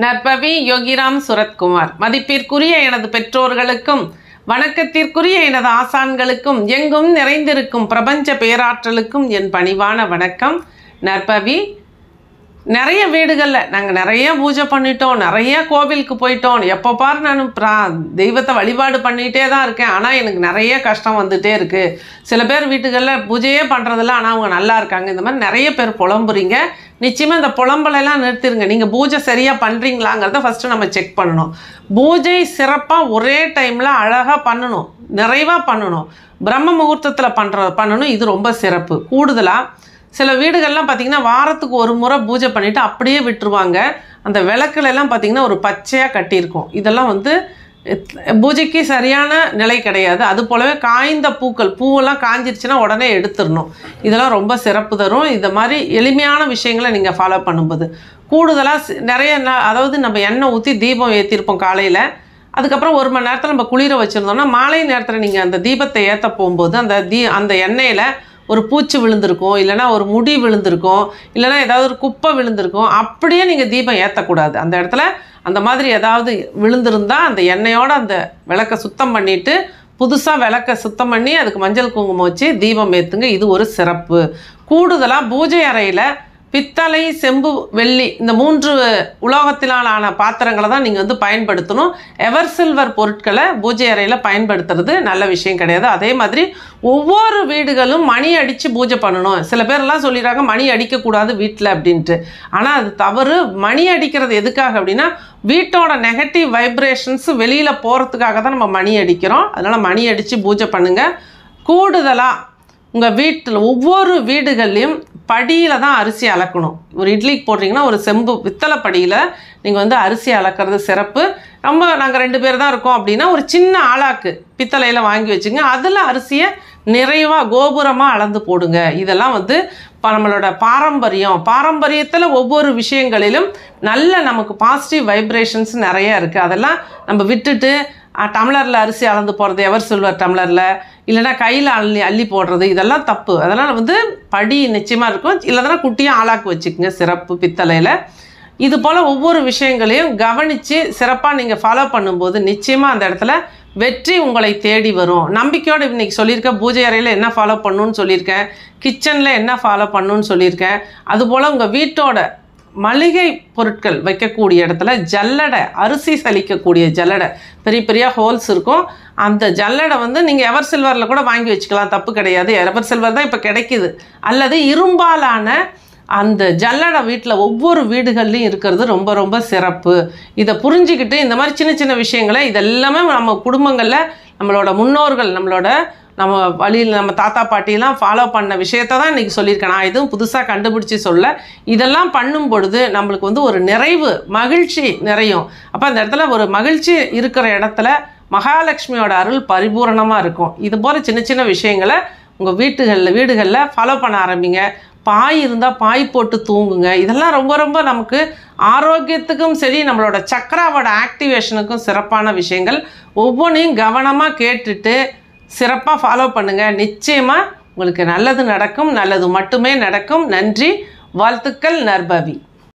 நற்பவி யோகிராம் சுரத்குமார் மதிப்பிற்குரிய எனது பெற்றோர்களுக்கும் வணக்கத்திற்குரிய எனது ஆசான்களுக்கும் எங்கும் நிறைந்திருக்கும் பிரபஞ்ச பேராற்றலுக்கும் என் பணிவான வணக்கம் நற்பவி நிறைய வீடுகளில் நாங்கள் நிறைய பூஜை பண்ணிட்டோம் நிறைய கோவிலுக்கு போயிட்டோம் எப்போ பாரு நான் பிரா தெய்வத்தை வழிபாடு பண்ணிகிட்டே தான் இருக்கேன் ஆனால் எனக்கு நிறைய கஷ்டம் வந்துகிட்டே இருக்குது சில பேர் வீட்டுகளில் பூஜையே பண்ணுறதில்ல ஆனால் அவங்க நல்லா இருக்காங்க இந்த மாதிரி நிறைய பேர் புலம்புறீங்க நிச்சயமாக இந்த புலம்பலெல்லாம் நிறுத்திடுங்க நீங்கள் பூஜை சரியாக பண்ணுறீங்களாங்கிறத ஃபஸ்ட்டு நம்ம செக் பண்ணணும் பூஜை சிறப்பாக ஒரே டைமில் அழகாக பண்ணணும் நிறைவாக பண்ணணும் பிரம்ம முகூர்த்தத்தில் பண்ணுற பண்ணணும் இது ரொம்ப சிறப்பு கூடுதலாக சில வீடுகள்லாம் பார்த்திங்கன்னா வாரத்துக்கு ஒரு முறை பூஜை பண்ணிவிட்டு அப்படியே விட்டுருவாங்க அந்த விளக்குல எல்லாம் பார்த்திங்கன்னா ஒரு பச்சையாக கட்டியிருக்கும் இதெல்லாம் வந்து எத்- பூஜைக்கு சரியான நிலை கிடையாது அது போலவே காய்ந்த பூக்கள் பூவெல்லாம் காஞ்சிருச்சுன்னா உடனே எடுத்துடணும் இதெல்லாம் ரொம்ப சிறப்பு தரும் இந்த மாதிரி எளிமையான விஷயங்களை நீங்கள் ஃபாலோ பண்ணும்போது கூடுதலாக நிறைய நா- அதாவது நம்ம எண்ணெய் ஊற்றி தீபம் ஏற்றிருப்போம் காலையில் அதுக்கப்புறம் ஒரு மணி நேரத்தில் நம்ம குளிர வச்சுருந்தோம்னா மாலை நேரத்தில் நீங்கள் அந்த தீபத்தை ஏற்ற போகும்போது அந்த தீ அந்த எண்ணெயில் ஒரு பூச்சி விழுந்திருக்கும் இல்லைனா ஒரு முடி விழுந்திருக்கும் இல்லைனா ஏதாவது ஒரு குப்பை விழுந்திருக்கும் அப்படியே நீங்கள் தீபம் ஏற்றக்கூடாது அந்த இடத்துல அந்த மாதிரி ஏதாவது விழுந்திருந்தா அந்த எண்ணெயோட அந்த விளக்கை சுத்தம் பண்ணிவிட்டு புதுசாக விளக்கை சுத்தம் பண்ணி அதுக்கு மஞ்சள் குங்குமம் வச்சு தீபம் ஏற்றுங்க இது ஒரு சிறப்பு கூடுதலாக பூஜை அறையில் பித்தளை செம்பு வெள்ளி இந்த மூன்று உலோகத்தினால் ஆன பாத்திரங்களை தான் நீங்கள் வந்து பயன்படுத்தணும் எவர் சில்வர் பொருட்களை பூஜை அறையில் பயன்படுத்துறது நல்ல விஷயம் கிடையாது அதே மாதிரி ஒவ்வொரு வீடுகளும் மணி அடித்து பூஜை பண்ணணும் சில பேர்லாம் சொல்லிடுறாங்க மணி அடிக்கக்கூடாது வீட்டில் அப்படின்ட்டு ஆனால் அது தவறு மணி அடிக்கிறது எதுக்காக அப்படின்னா வீட்டோட நெகட்டிவ் வைப்ரேஷன்ஸ் வெளியில் போகிறதுக்காக தான் நம்ம மணி அடிக்கிறோம் அதனால் மணி அடித்து பூஜை பண்ணுங்கள் கூடுதலாக உங்கள் வீட்டில் ஒவ்வொரு வீடுகள்லையும் படியில் தான் அரிசி அளக்கணும் ஒரு இட்லிக்கு போடுறீங்கன்னா ஒரு செம்பு பித்தளை படியில் நீங்கள் வந்து அரிசி அளக்கிறது சிறப்பு ரொம்ப நாங்கள் ரெண்டு பேர் தான் இருக்கோம் அப்படின்னா ஒரு சின்ன ஆளாக்கு பித்தளையில் வாங்கி வச்சுங்க அதில் அரிசியை நிறைவாக கோபுரமாக அளந்து போடுங்க இதெல்லாம் வந்து இப்போ நம்மளோட பாரம்பரியம் பாரம்பரியத்தில் ஒவ்வொரு விஷயங்களிலும் நல்ல நமக்கு பாசிட்டிவ் வைப்ரேஷன்ஸ் நிறைய இருக்குது அதெல்லாம் நம்ம விட்டுட்டு டம்ளரில் அரிசி அளந்து போடுறது எவர் சில்வர் டம்ளரில் இல்லைன்னா கையில் அள்ளி அள்ளி போடுறது இதெல்லாம் தப்பு அதெல்லாம் வந்து படி நிச்சயமாக இருக்கும் இல்லைன்னா குட்டியாக ஆளாக்கு வச்சுக்கோங்க சிறப்பு பித்தளையில் இது போல் ஒவ்வொரு விஷயங்களையும் கவனித்து சிறப்பாக நீங்கள் ஃபாலோ பண்ணும்போது நிச்சயமாக அந்த இடத்துல வெற்றி உங்களை தேடி வரும் நம்பிக்கையோடு இன்றைக்கி சொல்லியிருக்கேன் பூஜை அறையில் என்ன ஃபாலோ பண்ணணும்னு சொல்லியிருக்கேன் கிச்சனில் என்ன ஃபாலோ பண்ணணும்னு சொல்லியிருக்கேன் அதுபோல் உங்கள் வீட்டோட மளிகை பொருட்கள் வைக்கக்கூடிய இடத்துல ஜல்லடை அரிசி சலிக்கக்கூடிய ஜல்லடை பெரிய பெரிய ஹோல்ஸ் இருக்கும் அந்த ஜல்லடை வந்து நீங்கள் எவர் சில்வரில் கூட வாங்கி வச்சுக்கலாம் தப்பு கிடையாது எவர் சில்வர் தான் இப்போ கிடைக்குது அல்லது இரும்பாலான அந்த ஜல்லடை வீட்டில் ஒவ்வொரு வீடுகள்லையும் இருக்கிறது ரொம்ப ரொம்ப சிறப்பு இதை புரிஞ்சுக்கிட்டு இந்த மாதிரி சின்ன சின்ன விஷயங்களை இதெல்லாமே நம்ம குடும்பங்களில் நம்மளோட முன்னோர்கள் நம்மளோட நம்ம வழியில் நம்ம தாத்தா பாட்டிலாம் ஃபாலோ பண்ண விஷயத்தை தான் இன்றைக்கி சொல்லியிருக்கேன் நான் எதுவும் புதுசாக கண்டுபிடிச்சி சொல்ல இதெல்லாம் பண்ணும் பொழுது நம்மளுக்கு வந்து ஒரு நிறைவு மகிழ்ச்சி நிறையும் அப்போ அந்த இடத்துல ஒரு மகிழ்ச்சி இருக்கிற இடத்துல மகாலட்சுமியோட அருள் பரிபூரணமாக இருக்கும் இது போல் சின்ன சின்ன விஷயங்களை உங்கள் வீட்டுகளில் வீடுகளில் ஃபாலோ பண்ண ஆரம்பிங்க பாய் இருந்தால் பாய் போட்டு தூங்குங்க இதெல்லாம் ரொம்ப ரொம்ப நமக்கு ஆரோக்கியத்துக்கும் சரி நம்மளோட சக்கராவோட ஆக்டிவேஷனுக்கும் சிறப்பான விஷயங்கள் ஒவ்வொன்றையும் கவனமாக கேட்டுட்டு சிறப்பாக ஃபாலோ பண்ணுங்கள் நிச்சயமாக உங்களுக்கு நல்லது நடக்கும் நல்லது மட்டுமே நடக்கும் நன்றி வாழ்த்துக்கள் நற்பவி